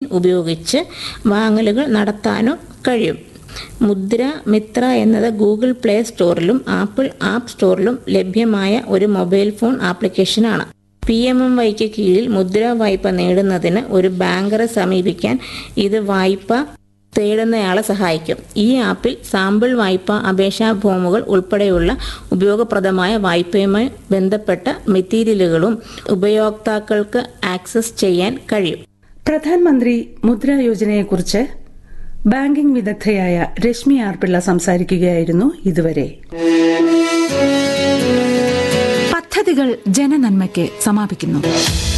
ഉപയോഗിച്ച് വാങ്ങലുകൾ നടത്താനോ കഴിയും മുദ്ര മിത്ര എന്നത് ഗൂഗിൾ പ്ലേ സ്റ്റോറിലും ആപ്പിൾ ആപ്പ് സ്റ്റോറിലും ലഭ്യമായ ഒരു മൊബൈൽ ഫോൺ ആപ്ലിക്കേഷനാണ് പി എം എം വൈക്ക് കീഴിൽ മുദ്ര വായ്പ നേടുന്നതിന് ഒരു ബാങ്കറെ സമീപിക്കാൻ ഇത് വായ്പ തേടുന്നയാളെ സഹായിക്കും ഈ ആപ്പിൽ സാമ്പിൾ വായ്പ അപേക്ഷാ ഫോമുകൾ ഉൾപ്പെടെയുള്ള ഉപയോഗപ്രദമായ വായ്പയുമായി ബന്ധപ്പെട്ട മെറ്റീരിയലുകളും ഉപയോക്താക്കൾക്ക് ആക്സസ് ചെയ്യാൻ കഴിയും പ്രധാനമന്ത്രി മുദ്ര യോജനയെക്കുറിച്ച് ബാങ്കിംഗ് വിദഗ്ധയായ രശ്മി ആർ പിള്ള സംസാരിക്കുകയായിരുന്നു ഇതുവരെ പദ്ധതികൾ ജനനന്മയ്ക്ക് സമാപിക്കുന്നു